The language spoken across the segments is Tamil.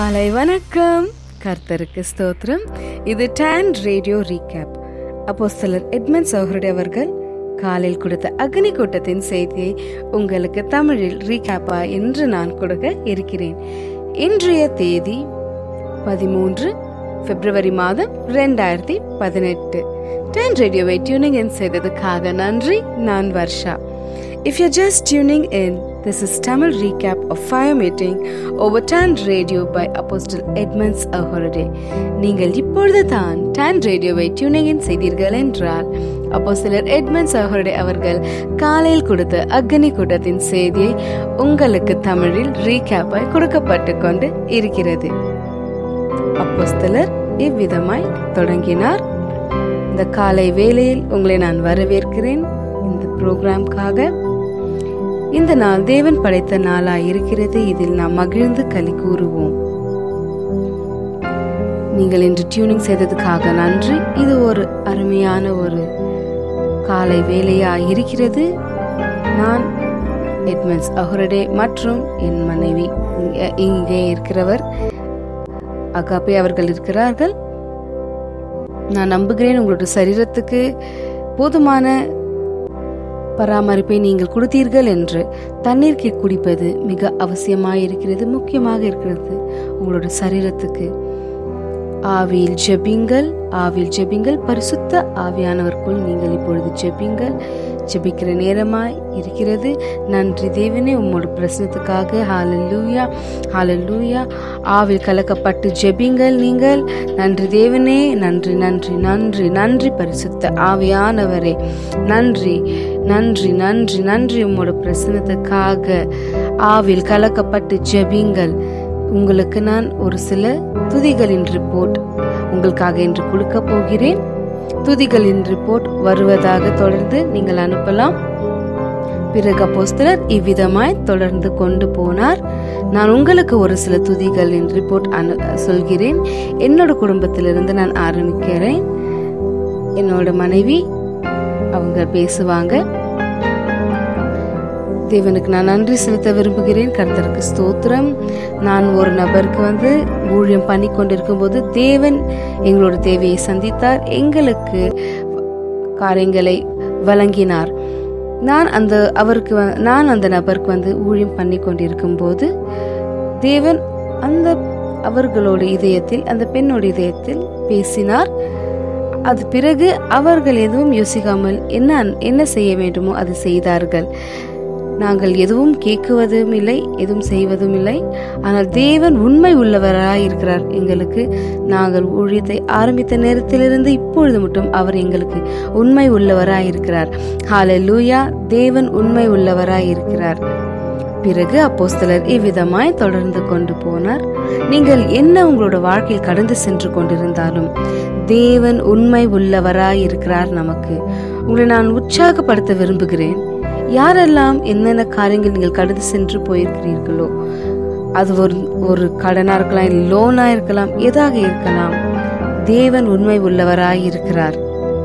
காலை வணக்கம் கர்த்தருக்கு ஸ்தோத்திரம் இது டான் ரேடியோ ரீகேப் அப்போஸ்தலர் எட்மண்ட் சௌஹருடைய அவர்கள் காலையில் கொடுத்த அக்னி கூட்டத்தின் செய்தியை உங்களுக்கு தமிழில் ரீகேப்பா என்று நான் கொடுக்க இருக்கிறேன் இன்றைய தேதி பதிமூன்று பிப்ரவரி மாதம் ரெண்டாயிரத்தி பதினெட்டு டான் ரேடியோவை டியூனிங் இன் செய்ததுக்காக நன்றி நான் Varsha If you're just tuning in, this is Tamil recap of Fire Meeting over Tan Radio by Apostle Edmunds Ahorade. நீங்கள் இப்பொழுது தான் டான் ரேடியோவை டியூனிங் இன் செய்தீர்கள் என்றால் அப்போஸ்தலர் எட்மண்ட்ஸ் அஹோரடே அவர்கள் காலையில் கொடுத்த அக்னி கூட்டத்தின் செய்தியை உங்களுக்கு தமிழில் ரீகேப்பாய் கொடுக்கப்பட்டு கொண்டு இருக்கிறது அப்போஸ்தலர் இவ்விதமாய் தொடங்கினார் இந்த காலை வேளையில் உங்களை நான் வரவேற்கிறேன் இந்த ப்ரோக்ராம்காக இந்த நாள் தேவன் படைத்த நாளாய் இருக்கிறது இதில் நாம் மகிழ்ந்து களி கூறுவோம் நீங்கள் இன்று டியூனிங் செய்ததுக்காக நன்றி இது ஒரு அருமையான ஒரு காலை வேலையா இருக்கிறது நான் எட்மண்ட்ஸ் அஹுரடே மற்றும் என் மனைவி இங்க- இங்கே இருக்கிறவர் அகாப்பே அவர்கள் இருக்கிறார்கள் நான் நம்புகிறேன் உங்களுடைய சரீரத்துக்கு போதுமான பராமரிப்பை நீங்கள் கொடுத்தீர்கள் என்று தண்ணீர் கி- குடிப்பது மிக அவசியமாயிருக்கிறது முக்கியமாக இருக்கிறது உங்களோட சரீரத்துக்கு ஆவியில் ஜெபிங்கள் ஆவியில் ஜெபிங்கள் பரிசுத்த ஆவியானவருக்குள் நீங்கள் இப்பொழுது ஜெபிங்கள் ஜெபிக்கிற நேரமாய் இருக்கிறது நன்றி தேவனே உம்மோட பிரசனத்துக்காக ஹாலல்லூயா ஹாலல்லூயா ஆவில் கலக்கப்பட்டு ஜெபிங்கள் நீங்கள் நன்றி தேவனே நன்றி நன்றி நன்றி நன்றி பரிசுத்த ஆவியானவரே நன்றி நன்றி நன்றி நன்றி உம்மோட பிரசனத்துக்காக ஆவில் கலக்கப்பட்டு ஜெபிங்கள் உங்களுக்கு நான் ஒரு சில துதிகளின் ரிப்போர்ட் உங்களுக்காக இன்று கொடுக்க போகிறேன் துதிகளின் ரிப்போர்ட் வருவதாக தொடர்ந்து நீங்கள் அனுப்பலாம் பிறகு அப்போஸ்தலர் இவ்விதமாய் தொடர்ந்து கொண்டு போனார் நான் உங்களுக்கு ஒரு சில துதிகளின் ரிப்போர்ட் அனு சொல்கிறேன் என்னோட குடும்பத்திலிருந்து நான் ஆரம்பிக்கிறேன் என்னோட மனைவி அவங்க பேசுவாங்க தேவனுக்கு நான் நன்றி செலுத்த விரும்புகிறேன் கர்த்தருக்கு ஸ்தோத்திரம் நான் ஒரு நபருக்கு வந்து ஊழியம் பண்ணி கொண்டிருக்கும் போது தேவன் எங்களோட தேவையை சந்தித்தார் எங்களுக்கு காரியங்களை வழங்கினார் நான் அந்த அவருக்கு வ- நான் அந்த நபருக்கு வந்து ஊழியம் பண்ணி கொண்டிருக்கும் போது தேவன் அந்த அவர்களோட இதயத்தில் அந்த பெண்ணோட இதயத்தில் பேசினார் அது பிறகு அவர்கள் எதுவும் யோசிக்காமல் என்ன என்ன செய்ய வேண்டுமோ அது செய்தார்கள் நாங்கள் எதுவும் கேட்குவதும் இல்லை எதுவும் செய்வதும் இல்லை ஆனால் தேவன் உண்மை உள்ளவராய் இருக்கிறார் எங்களுக்கு நாங்கள் ஊழியத்தை ஆரம்பித்த நேரத்திலிருந்து இப்பொழுது மட்டும் அவர் எங்களுக்கு உண்மை உள்ளவராய் இருக்கிறார் ஹalleluya தேவன் உண்மை உள்ளவராய் இருக்கிறார் பிறகு அப்போஸ்தலர் இவ்விதமாய் தொடர்ந்து கொண்டு போனார் நீங்கள் என்ன உங்களோட வாழ்க்கையில் கடந்து சென்று கொண்டிருந்தாலும் தேவன் உண்மை உள்ளவராய் இருக்கிறார் நமக்கு உங்களை நான் உற்சாகப்படுத்த விரும்புகிறேன் யாரெல்லாம் என்னென்ன காரியங்கள் நீங்கள் கடந்து சென்று போயிருக்கிறீர்களோ அது ஒரு ஒரு கடனா இருக்கலாம் லோனா இருக்கலாம் எதாக இருக்கலாம் தேவன் உண்மை உள்ளவராய் இருக்கிறார்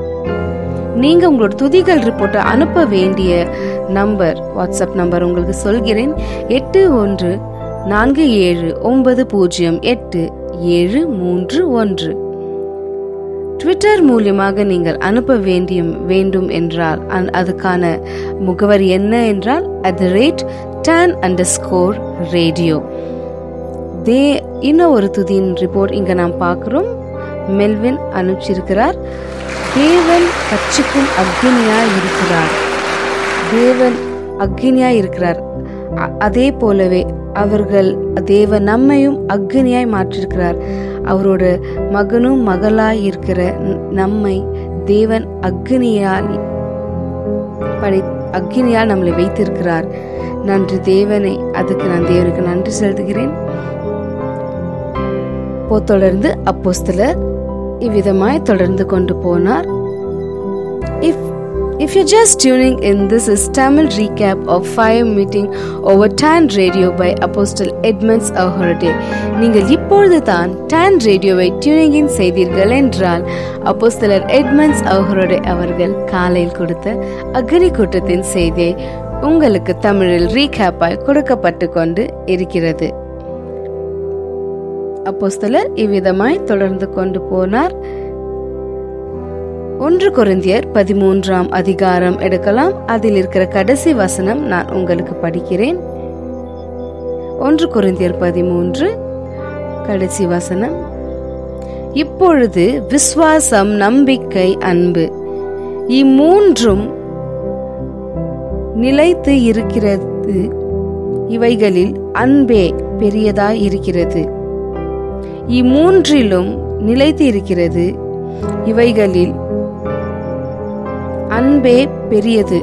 நீங்க உங்களோட துதிகள் ரிப்போர்ட்டை அனுப்ப வேண்டிய நம்பர் வாட்ஸ்அப் நம்பர் உங்களுக்கு சொல்கிறேன் எட்டு ஒன்று நான்கு ஏழு ஒன்பது பூஜ்ஜியம் எட்டு ஏழு மூன்று ஒன்று ட்விட்டர் மூலியமாக நீங்கள் அனுப்ப வேண்டிய வேண்டும் என்றால் அந்- அதுக்கான முகவரி என்ன என்றால் at the rate TAN underscore radio தே இன்னும் ஒரு துதியின் ரிப்போர்ட் இங்க நாம் பார்க்கிறோம் மெல்வின் அனுப்பிச்சிருக்கிறார் தேவன் கட்சிக்கும் அக்னியா இருக்கிறார் தேவன் அக்னியாய் இருக்கிறார் அ- அதே போலவே அவர்கள் தேவன் நம்மையும் அக்னியாய் மாற்றிருக்கிறார் அவரோட மகனும் மகளாய் இருக்கிற ந- நம்மை தேவன் அக்னியால் படை அக்னியால் நம்மளை வைத்திருக்கிறார் நன்றி தேவனை அதுக்கு நான் தேவனுக்கு நன்றி செலுத்துகிறேன் போ தொடர்ந்து அப்போஸ்தலர் இவ்விதமாய் தொடர்ந்து கொண்டு போனார் if If you're just tuning in, this is Tamil recap of Fire Meeting over TAN Radio by Apostle Edmunds Ahorade. நீங்கள் இப்பொழுது தான் TAN ரேடியோவை டியூனிங் இன் செய்தீர்கள் என்றால் அப்போஸ்தலர் எட்மண்ட்ஸ் அஹரோடே அவர்கள் காலையில் கொடுத்த அக்னி கூட்டத்தின் செய்தியை உங்களுக்கு தமிழில் ரீகேப்பாய் கொடுக்கப்பட்டு கொண்டு இருக்கிறது அப்போஸ்தலர் இவ்விதமாய் தொடர்ந்து கொண்டு போனார் ஒன்று கொரிந்தியர் பதிமூன்றாம் அதிகாரம் எடுக்கலாம் அதில் இருக்கிற கடைசி வசனம் நான் உங்களுக்கு படிக்கிறேன் ஒன்று கொரிந்தியர் பதிமூன்று கடைசி வசனம் இப்பொழுது விசுவாசம் நம்பிக்கை அன்பு இம்மூன்றும் நிலைத்து இருக்கிறது இவைகளில் அன்பே பெரியதாய் இருக்கிறது இம்மூன்றிலும் நிலைத்து இருக்கிறது இவைகளில் அன்பே பெரியது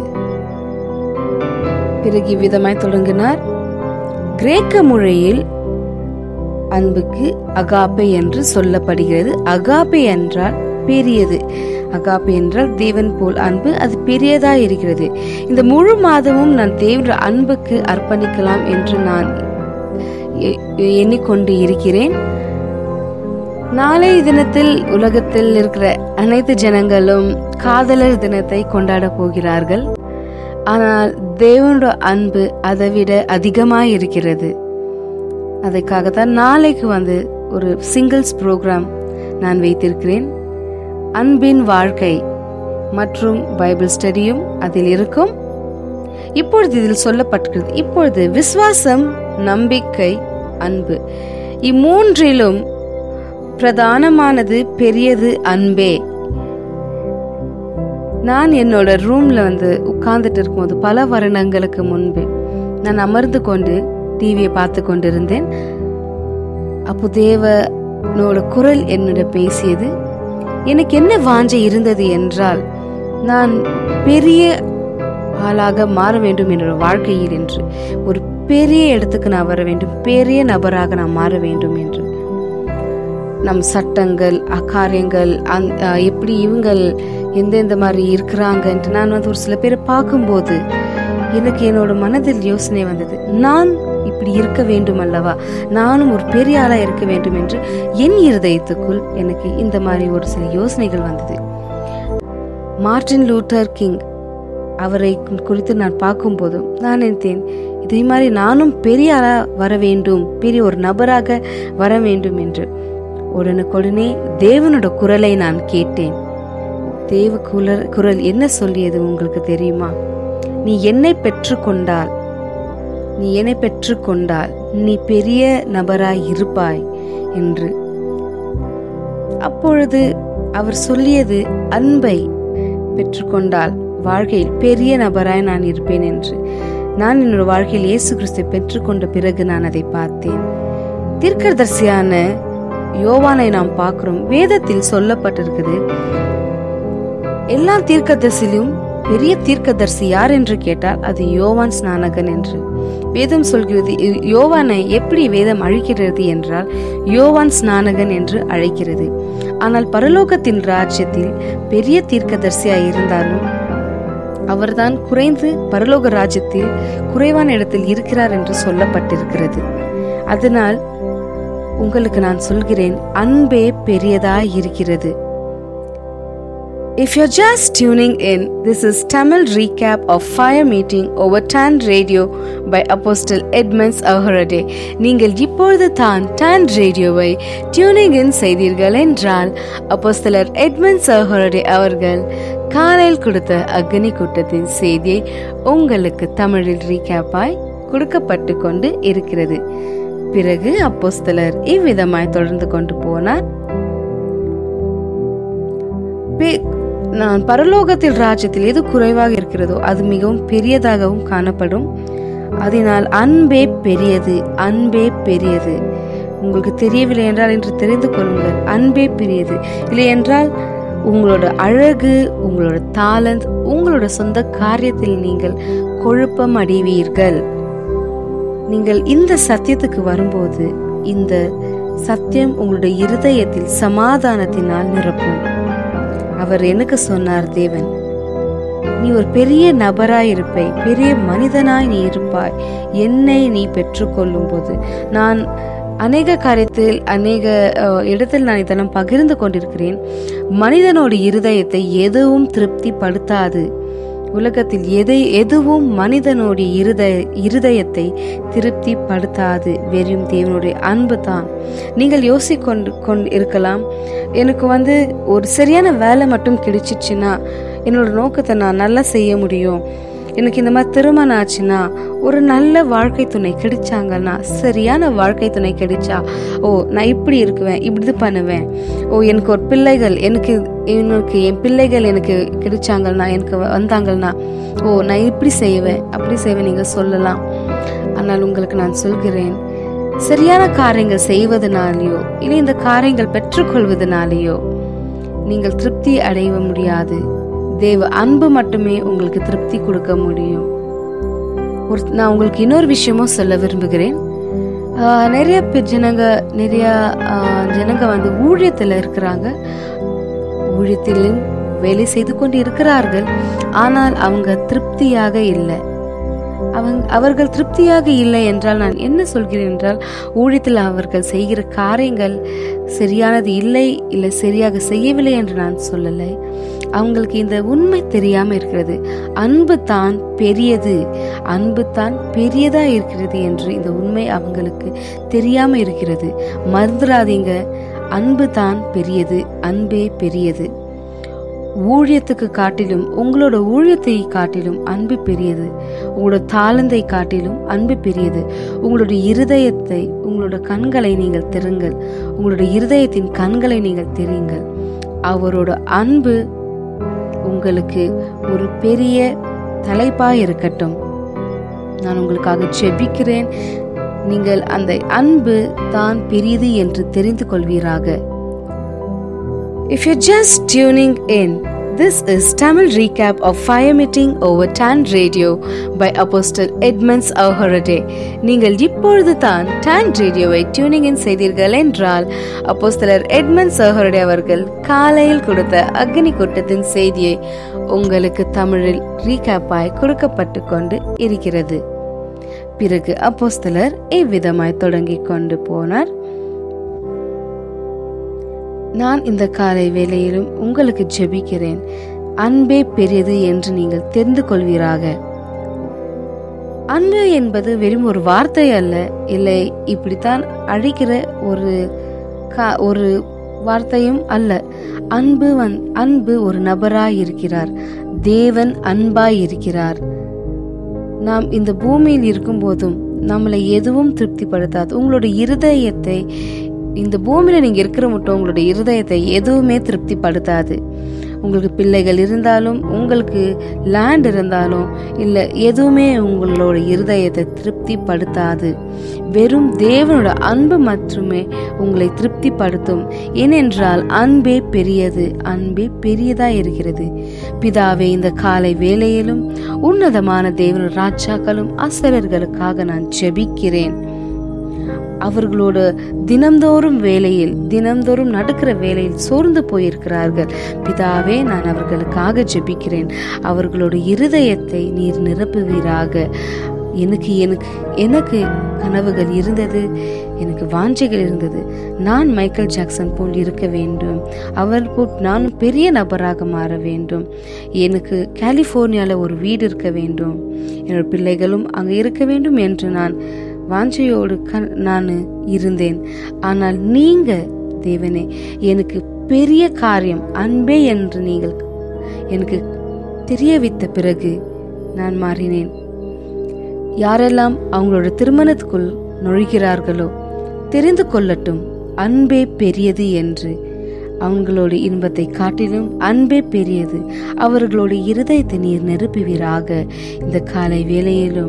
பிறகு இவ்விதமாய் தொடங்கினார் கிரேக்க மொழியில் அன்புக்கு அகாப்பே என்று சொல்லப்படுகிறது அகாப்பே என்றால் பெரியது அகாப்பே என்றால் தேவன் போல் அன்பு அது பெரியதா இருக்கிறது இந்த முழு மாதமும் நான் தேவன் அன்புக்கு அர்ப்பணிக்கலாம் என்று நான் எ- எண்ணிக்கொண்டு இருக்கிறேன் நாளைய தினத்தில் உலகத்தில் இருக்கிற அனைத்து ஜனங்களும் காதலர் தினத்தை கொண்டாட போகிறார்கள் ஆனால் தேவனோட அன்பு அதை விட அதிகமாய் இருக்கிறது அதுக்காகத்தான் நாளைக்கு வந்து ஒரு சிங்கிள்ஸ் ப்ரோக்ராம் நான் வைத்திருக்கிறேன் அன்பின் வாழ்க்கை மற்றும் பைபிள் ஸ்டடியும் அதில் இருக்கும் இப்பொழுது இதில் சொல்லப்பட்டிருக்கிறது இப்பொழுது விசுவாசம் நம்பிக்கை அன்பு இம்மூன்றிலும் பிரதானமானது பெரியது அன்பே நான் என்னோட ரூம்ல வந்து உட்கார்ந்துட்டு இருக்கும்போது பல வருடங்களுக்கு முன்பு நான் அமர்ந்து கொண்டு டிவியை பார்த்து கொண்டிருந்தேன் அப்போ தேவனோட குரல் என்னோட பேசியது எனக்கு என்ன வாஞ்சை இருந்தது என்றால் நான் பெரிய ஆளாக மாற வேண்டும் என்னோட வாழ்க்கையில் என்று ஒரு பெரிய இடத்துக்கு நான் வர வேண்டும் பெரிய நபராக நான் மாற வேண்டும் என்று நம் சட்டங்கள் அக்காரியங்கள் அந் அஹ் எப்படி இவங்கள் எந்தெந்த மாதிரி இருக்கிறாங்கன்ட்டு நான் வந்து ஒரு சில பேரை பார்க்கும்போது எனக்கு என்னோட மனதில் யோசனை வந்தது நான் இப்படி இருக்க வேண்டும் அல்லவா நானும் ஒரு பெரிய ஆளா இருக்க வேண்டும் என்று என் இருதயத்துக்குள் எனக்கு இந்த மாதிரி ஒரு சில யோசனைகள் வந்தது மார்டின் லூட்டர் கிங் அவரை குறித்து நான் பார்க்கும்போதும் நான் நினைத்தேன் இதே மாதிரி நானும் பெரிய ஆளா வர வேண்டும் பெரிய ஒரு நபராக வர வேண்டும் என்று உடனுக்குடனே தேவனோட குரலை நான் கேட்டேன் தேவ குரல் குரல் என்ன சொல்லியது உங்களுக்கு தெரியுமா நீ என்னை பெற்றுக்கொண்டால் நீ என்னை பெற்றுக்கொண்டால் நீ பெரிய நபராய் இருப்பாய் என்று அப்பொழுது அவர் சொல்லியது அன்பை பெற்றுக்கொண்டால் வாழ்க்கையில் பெரிய நபராய் நான் இருப்பேன் என்று நான் என்னோட வாழ்க்கையில் இயேசு கிறிஸ்துவை பெற்றுக்கொண்ட பிறகு நான் அதை பார்த்தேன் தீர்க்கதரிசியான யோவானை நாம் பார்க்கிறோம் வேதத்தில் சொல்லப்பட்டிருக்குது எல்லா தீர்க்கதரிசிலும் பெரிய தீர்க்கதரிசி யார் என்று கேட்டால் அது யோவான் ஸ்நானகன் என்று வேதம் சொல்கிறது இ- யோவானை எப்படி வேதம் அழைக்கிறது என்றால் யோவான் ஸ்நானகன் என்று அழைக்கிறது ஆனால் பரலோகத்தின் ராஜ்யத்தில் பெரிய தீர்க்கதரிசியாய் இருந்தாலும் அவர்தான் குறைந்து பரலோக ராஜ்யத்தில் குறைவான இடத்தில் இருக்கிறார் என்று சொல்லப்பட்டிருக்கிறது அதனால் உங்களுக்கு நான் சொல்கிறேன் அன்பே பெரியதாய் இருக்கிறது If you're just tuning in, this is Tamil recap of Fire Meeting over Tan Radio by Apostle Edmonds Ahurade. நீங்கள் இப்பொழுது தான் டான் ரேடியோவை டியூனிங் இன் செய்தீர்கள் என்றால் அப்போஸ்தலர் எட்மண்ட்ஸ் அஹரடே அவர்கள் காலையில் கொடுத்த அக்னி கூட்டத்தின் செய்தியை உங்களுக்கு தமிழில் ரீகேப்பாய் கொடுக்கப்பட்டு கொண்டு இருக்கிறது பிறகு அப்போஸ்தலர் இவ்விதமாய் தொடர்ந்து கொண்டு போனார் பே- நான் பரலோகத்தில் ராஜ்யத்தில் எது குறைவாக இருக்கிறதோ அது மிகவும் பெரியதாகவும் காணப்படும் அதனால் அன்பே பெரியது அன்பே பெரியது உங்களுக்கு தெரியவில்லை என்றால் என்று தெரிந்து கொள்ளுங்கள் அன்பே பெரியது இல்லை என்றால் உங்களோட அழகு உங்களோட தாளந்த் உங்களோட சொந்த காரியத்தில் நீங்கள் கொழுப்பம் அடைவீர்கள் நீங்கள் இந்த சத்தியத்துக்கு வரும்போது இந்த சத்தியம் உங்களுடைய இருதயத்தில் சமாதானத்தினால் நிரப்பும் அவர் எனக்கு சொன்னார் தேவன் நீ ஒரு பெரிய நபராய் இருப்பாய் பெரிய மனிதனாய் நீ இருப்பாய் என்னை நீ பெற்றுக்கொள்ளும் போது நான் அநேக காரியத்தில் அநேக அஹ், இடத்தில் நான் இதெல்லாம் பகிர்ந்து கொண்டிருக்கிறேன் மனிதனோட இருதயத்தை எதுவும் திருப்திப்படுத்தாது உலகத்தில் எதை எதுவும் மனிதனுடைய இருதய இருதயத்தை திருப்தி படுத்தாது வெறும் தேவனுடைய அன்பு தான் நீங்கள் யோசிக்கொண்டு கொண்டு இருக்கலாம் எனக்கு வந்து ஒரு சரியான வேலை மட்டும் கிடைச்சிச்சுன்னா என்னோட நோக்கத்தை நான் நல்லா செய்ய முடியும் எனக்கு இந்த மாதிரி திருமணம் ஆச்சுன்னா ஒரு நல்ல வாழ்க்கை துணை கிடைச்சாங்கன்னா சரியான வாழ்க்கை துணை கிடைச்சா ஓ நான் இப்படி இருக்குவேன் இப்படி இது பண்ணுவேன் ஓ எனக்கு ஒரு பிள்ளைகள் எனக்கு எனக்கு என் பிள்ளைகள் எனக்கு கிடைச்சாங்கன்னா எனக்கு வந்தாங்கன்னா ஓ நான் இப்படி செய்வேன் அப்படி செய்வேன் நீங்கள் சொல்லலாம் ஆனால் உங்களுக்கு நான் சொல்கிறேன் சரியான காரியங்கள் செய்வதனாலேயோ இல்லை இந்த காரியங்கள் பெற்றுக்கொள்வதனாலேயோ நீங்கள் திருப்தி அடைய முடியாது தேவ அன்பு மட்டுமே உங்களுக்கு திருப்தி கொடுக்க முடியும் ஒரு நான் உங்களுக்கு இன்னொரு விஷயமும் சொல்ல விரும்புகிறேன் ஆஹ் நிறைய பேர் ஜனங்க நிறைய ஆஹ் ஜனங்க வந்து ஊழியத்தில் இருக்கிறாங்க ஊழியத்திலும் வேலை செய்து கொண்டு இருக்கிறார்கள் ஆனால் அவங்க திருப்தியாக இல்லை அவங்க அவர்கள் திருப்தியாக இல்லை என்றால் நான் என்ன சொல்கிறேன் என்றால் ஊழியத்தில் அவர்கள் செய்கிற காரியங்கள் சரியானது இல்லை இல்லை சரியாக செய்யவில்லை என்று நான் சொல்லலை அவங்களுக்கு இந்த உண்மை தெரியாம இருக்கிறது அன்பு தான் பெரியது அன்பு தான் பெரியதா இருக்கிறது என்று இந்த உண்மை அவங்களுக்கு தெரியாம இருக்கிறது மறந்துடாதீங்க அன்பு தான் பெரியது அன்பே பெரியது ஊழியத்துக்கு காட்டிலும் உங்களோட ஊழியத்தை காட்டிலும் அன்பு பெரியது உங்களோட தாளந்தை காட்டிலும் அன்பு பெரியது உங்களுடைய இருதயத்தை உங்களோட கண்களை நீங்கள் தெருங்கள் உங்களுடைய இருதயத்தின் கண்களை நீங்கள் தெரியுங்கள் அவரோட அன்பு உங்களுக்கு ஒரு பெரிய தலைப்பாய் இருக்கட்டும் நான் உங்களுக்காக ஜெபிக்கிறேன் நீங்கள் அந்த அன்பு தான் பெரியது என்று தெரிந்து கொள்வீராக If you're just tuning in, this is Tamil recap of Fire Meeting over Tan Radio by Apostle Edmonds Auhorade. நீங்கள் இப்பொழுது தான் டான் ரேடியோவை டியூனிங் இன் செய்தீர்கள் என்றால் அப்போஸ்தலர் எட்மண்ட்ஸ் அஹரடே அவர்கள் காலையில் கொடுத்த அக்னி கூட்டத்தின் செய்தியை உங்களுக்கு தமிழில் ரீகேப்பாய் கொடுக்கப்பட்டு கொண்டு இருக்கிறது பிறகு அப்போஸ்தலர் இவ்விதமாய் தொடங்கிக் கொண்டு போனார் நான் இந்த காலை வேளையிலும் உங்களுக்கு ஜெபிக்கிறேன் அன்பே பெரியது என்று நீங்கள் தெரிந்து கொள்வீராக அன்பு என்பது வெறும் ஒரு வார்த்தை அல்ல இல்லை இப்படித்தான் அழிக்கிற ஒரு கா- ஒரு வார்த்தையும் அல்ல அன்பு வந் அன்பு ஒரு நபராய் இருக்கிறார் தேவன் அன்பாய் இருக்கிறார் நாம் இந்த பூமியில் இருக்கும்போதும் நம்மளை எதுவும் திருப்திப்படுத்தாது உங்களுடைய இருதயத்தை இந்த பூமியில நீங்க இருக்கிற மட்டும் உங்களுடைய இருதயத்தை எதுவுமே திருப்திப்படுத்தாது உங்களுக்கு பிள்ளைகள் இருந்தாலும் உங்களுக்கு லேண்ட் இருந்தாலும் இல்லை எதுவுமே உங்களோட இருதயத்தை திருப்திப்படுத்தாது வெறும் தேவனோட அன்பு மட்டுமே உங்களை திருப்திப்படுத்தும் ஏனென்றால் அன்பே பெரியது அன்பே பெரியதா இருக்கிறது பிதாவே இந்த காலை வேளையிலும் உன்னதமான தேவனோட ராஜாக்களும் ஆசிரியர்களுக்காக நான் ஜெபிக்கிறேன் அவர்களோட தினம்தோறும் வேலையில் தினம்தோறும் நடக்கிற வேலையில் சோர்ந்து போயிருக்கிறார்கள் பிதாவே நான் அவர்களுக்காக ஜெபிக்கிறேன் அவர்களோட இருதயத்தை நீர் நிரப்புவீராக எனக்கு எனக்கு எனக்கு கனவுகள் இருந்தது எனக்கு வாஞ்சைகள் இருந்தது நான் மைக்கேல் ஜாக்சன் போல் இருக்க வேண்டும் அவர் போல் நானும் பெரிய நபராக மாற வேண்டும் எனக்கு கலிஃபோர்னியாவில் ஒரு வீடு இருக்க வேண்டும் என்னோட பிள்ளைகளும் அங்கே இருக்க வேண்டும் என்று நான் வாஞ்சையோடு கண் நான் இருந்தேன் ஆனால் நீங்க தேவனே எனக்கு பெரிய காரியம் அன்பே என்று நீங்கள் எனக்கு தெரிய வைத்த பிறகு நான் மாறினேன் யாரெல்லாம் அவங்களோட திருமணத்துக்குள் நுழைகிறார்களோ தெரிந்து கொள்ளட்டும் அன்பே பெரியது என்று அவங்களோட இன்பத்தை காட்டிலும் அன்பே பெரியது அவர்களோட இருதயத்தை நீர் நிரப்புவீராக இந்த காலை வேளையிலும்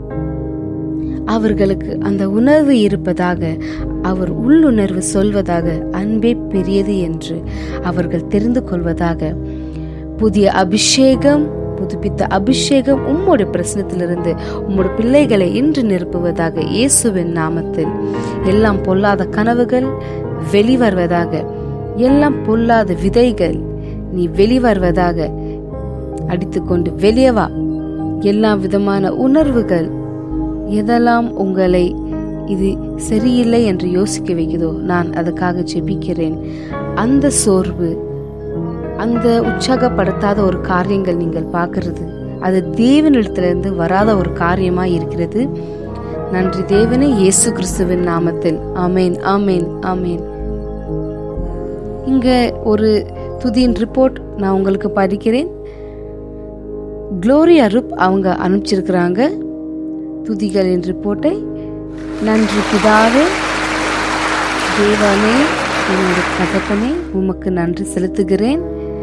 அவர்களுக்கு அந்த உணர்வு இருப்பதாக அவர் உள்ளுணர்வு சொல்வதாக அன்பே பெரியது என்று அவர்கள் தெரிந்து கொள்வதாக புதிய அபிஷேகம் புதுப்பித்த அபிஷேகம் உம்மோட பிரச்சனத்திலிருந்து உம்மோட பிள்ளைகளை இன்று நிரப்புவதாக இயேசுவின் நாமத்தில் எல்லாம் பொல்லாத கனவுகள் வெளிவருவதாக எல்லாம் பொல்லாத விதைகள் நீ வெளிவருவதாக அடித்துக்கொண்டு வெளியே வா எல்லா விதமான உணர்வுகள் எதெல்லாம் உங்களை இது சரியில்லை என்று யோசிக்க வைக்குதோ நான் அதுக்காக ஜெபிக்கிறேன் அந்த சோர்வு அந்த உற்சாகப்படுத்தாத ஒரு காரியங்கள் நீங்கள் பார்க்கறது அது தேவனிடத்திலிருந்து வராத ஒரு காரியமாய் இருக்கிறது நன்றி தேவனே இயேசு கிறிஸ்துவின் நாமத்தில் ஆமேன் ஆமேன் ஆமேன் இங்க ஒரு துதியின் ரிப்போர்ட் நான் உங்களுக்கு படிக்கிறேன் குளோரியா ரூப் அவங்க அனுப்பிச்சிருக்கிறாங்க துதிகளின் ரிப்போர்ட்டை நன்றி பிதாவே தேவானே என்னோட தகப்பனே உமக்கு நன்றி செலுத்துகிறேன்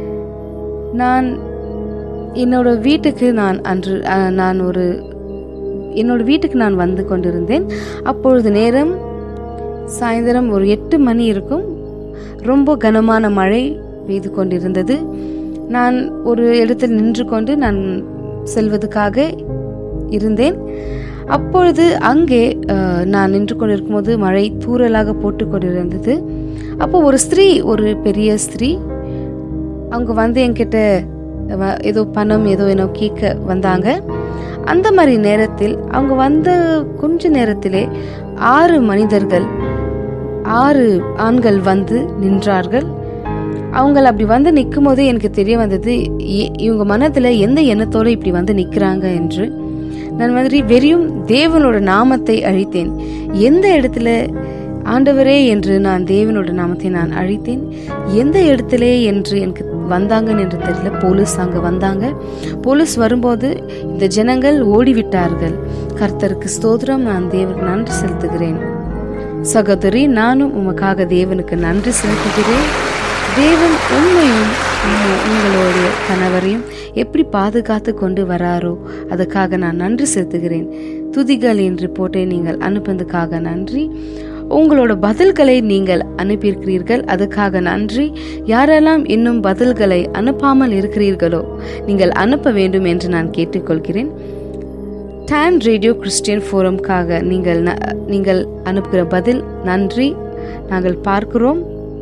நான் என்னோட வீட்டுக்கு நான் அன்று அஹ், நான் ஒரு என்னோட வீட்டுக்கு நான் வந்து கொண்டிருந்தேன் அப்பொழுது நேரம் சாயந்தரம் ஒரு எட்டு மணி இருக்கும் ரொம்ப கனமான மழை பெய்து கொண்டிருந்தது நான் ஒரு இடத்தில் நின்று கொண்டு நான் செல்வதற்காக இருந்தேன் அப்பொழுது அங்கே அஹ், நான் நின்று கொண்டிருக்கும்போது மழை தூறலாக போட்டு கொண்டிருந்தது அப்போ ஒரு ஸ்திரீ ஒரு பெரிய ஸ்திரீ அவங்க வந்து என்கிட்ட வ- ஏதோ பணம் ஏதோ என்ன கேட்க வந்தாங்க அந்த மாதிரி நேரத்தில் அவங்க வந்த கொஞ்ச நேரத்திலே ஆறு மனிதர்கள் ஆறு ஆண்கள் வந்து நின்றார்கள் அவங்க அப்படி வந்து நிற்கும் போதே எனக்கு தெரிய வந்தது இ- இவங்க மனத்துல எந்த எண்ணத்தோட இப்படி வந்து நிக்கிறாங்க என்று நான் மாதிரி வெறியும் தேவனோட நாமத்தை அழித்தேன் எந்த இடத்துல ஆண்டவரே என்று நான் தேவனோட நாமத்தை நான் அழித்தேன் எந்த இடத்திலே என்று எனக்கு வந்தாங்கன்னு என்று தெரியல போலீஸ் அங்க வந்தாங்க போலீஸ் வரும்போது இந்த ஜனங்கள் ஓடிவிட்டார்கள் கர்த்தருக்கு ஸ்தோத்திரம் நான் தேவனுக்கு நன்றி செலுத்துகிறேன் சகோதரி நானும் உமக்காக தேவனுக்கு நன்றி செலுத்துகிறேன் தேவன் உண்மையும் உம்ம- உங்களுடைய கணவரையும் எப்படி பாதுகாத்து கொண்டு வராரோ அதுக்காக நான் நன்றி செலுத்துகிறேன் துதிகளின் ரிப்போர்ட்டை நீங்கள் அனுப்புனதுக்காக நன்றி உங்களோட பதில்களை நீங்கள் அனுப்பியிருக்கிறீர்கள் அதுக்காக நன்றி யாரெல்லாம் இன்னும் பதில்களை அனுப்பாமல் இருக்கிறீர்களோ நீங்கள் அனுப்ப வேண்டும் என்று நான் கேட்டுக்கொள்கிறேன் டான் ரேடியோ கிறிஸ்டியன் ஃபோரம்காக நீங்கள் ந- நீங்கள் அனுப்புகிற பதில் நன்றி நாங்கள் பார்க்கிறோம்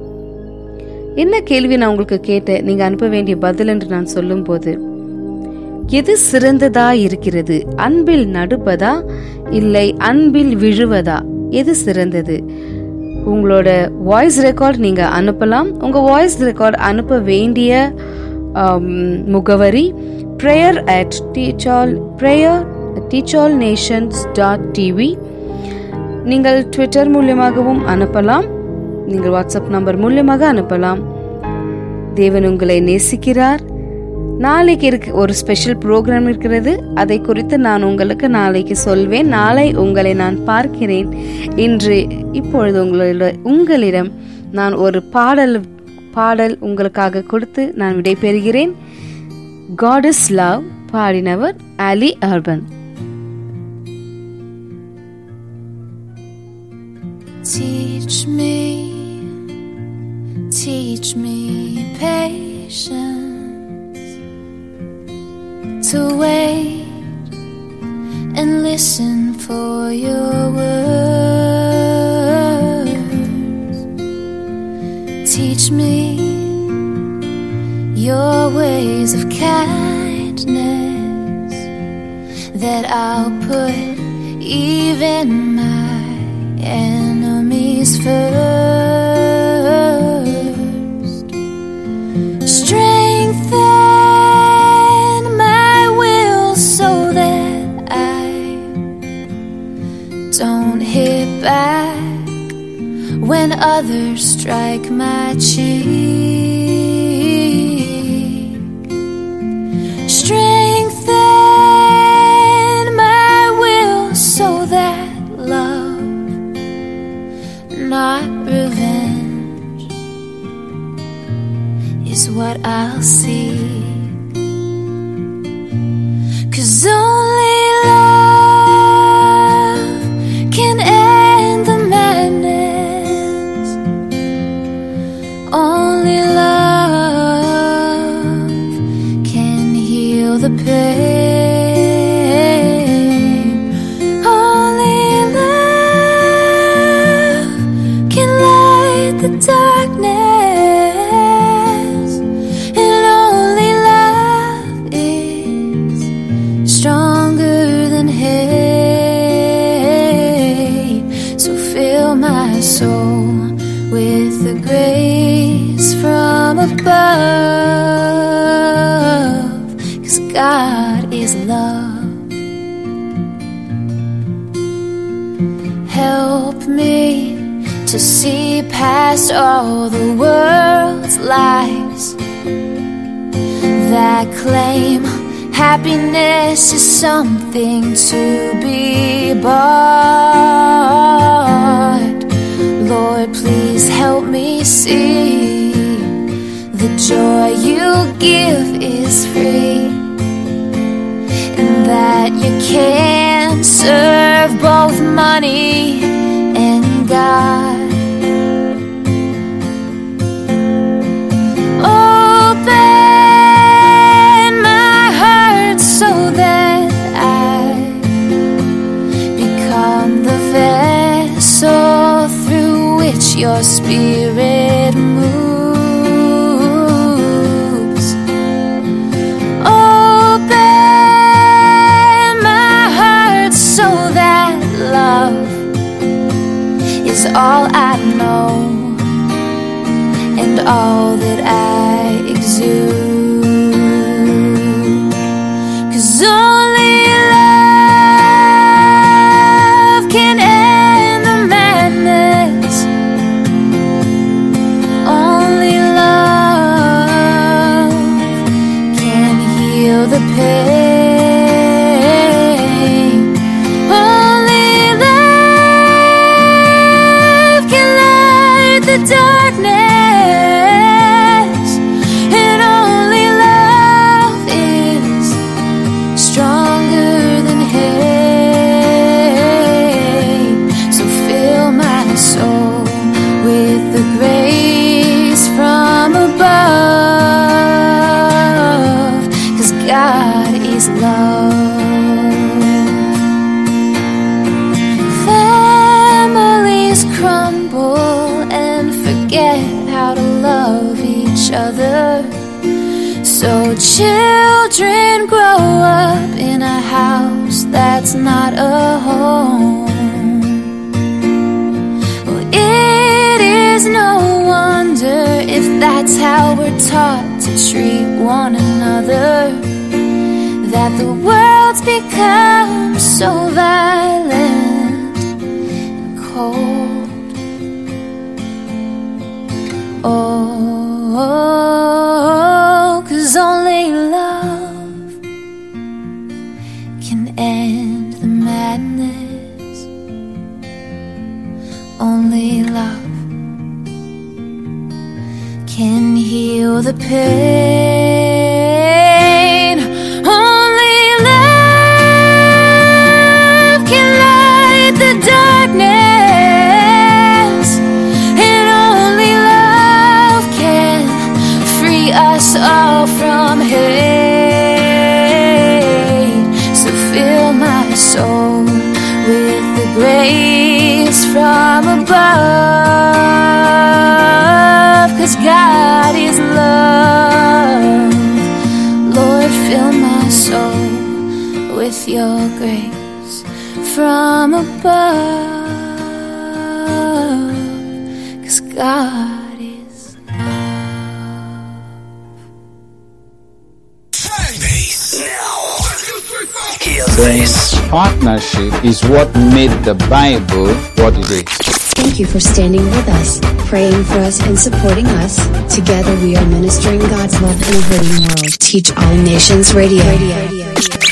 என்ன கேள்வி நான் உங்களுக்கு கேட்டேன் நீங்க அனுப்ப வேண்டிய பதில் என்று நான் சொல்லும்போது எது சிறந்ததா இருக்கிறது அன்பில் நடுப்பதா இல்லை அன்பில் விழுவதா எது சிறந்தது உங்களோட வாய்ஸ் ரெக்கார்ட் நீங்க அனுப்பலாம் உங்க வாய்ஸ் ரெக்கார்ட் அனுப்ப வேண்டிய ஆம், முகவரி prayer at teach all prayer teach all nations dot TV நீங்கள் ட்விட்டர் மூலியமாகவும் அனுப்பலாம் நீங்கள் வாட்ஸ்அப் நம்பர் மூலியமாக அனுப்பலாம் தேவன் உங்களை நேசிக்கிறார் நாளைக்கு இருக்கு ஒரு ஸ்பெஷல் ப்ரோக்ராம் இருக்கிறது அதை குறித்து நான் உங்களுக்கு நாளைக்கு சொல்வேன் நாளை உங்களை நான் பார்க்கிறேன் இன்று இப்பொழுது உங்களோட உங்களிடம் நான் ஒரு பாடல் பாடல் உங்களுக்காக கொடுத்து நான் விடைபெறுகிறேன் காட் இஸ் லவ் பாடினவர் அலி அர்பன் Teach me, teach me patience to wait and listen for your words. Teach me your ways of kindness that I'll put even my enemies first. Strengthen my will so that I don't hit back when others strike my cheek. Strengthen my will so that love, not revenge, is what I'll see. Cause only love can end the madness. Only love can heal the pain. Only love can light the darkness. And only love is stronger than hate. So fill my soul with the grace from above. Cause God is love. Help me to see past all the world's lies that claim happiness is something to be bought. Lord, please help me see the joy you give is free, and that you can serve both money and God. Open my heart so that I become the vessel through which your spirit moves. Open my heart so that love is all I know and all that I exude. Cause only love can end the madness. Only love can heal the pain. Only love can light the darkness. And only love is stronger than hate. So fill my soul with the grace from above. Cause God is love. Families crumble and forget how to love each other. So children grow up in a house that's not a home. Well, it is no wonder if that's how we're taught to treat one another. That the world's become so violent and cold. Oh, cause only love can end the madness. Only love can heal the pain. Only love can light the darkness. And only love can free us all from hate. So fill my soul with the grace from above. Cause God is love. Lord, fill my soul with your grace from above. Cause God is This partnership is what made the Bible what it is. Thank you for standing with us, praying for us, and supporting us. Together we are ministering God's love in a hurting world. Teach All Nations Radio.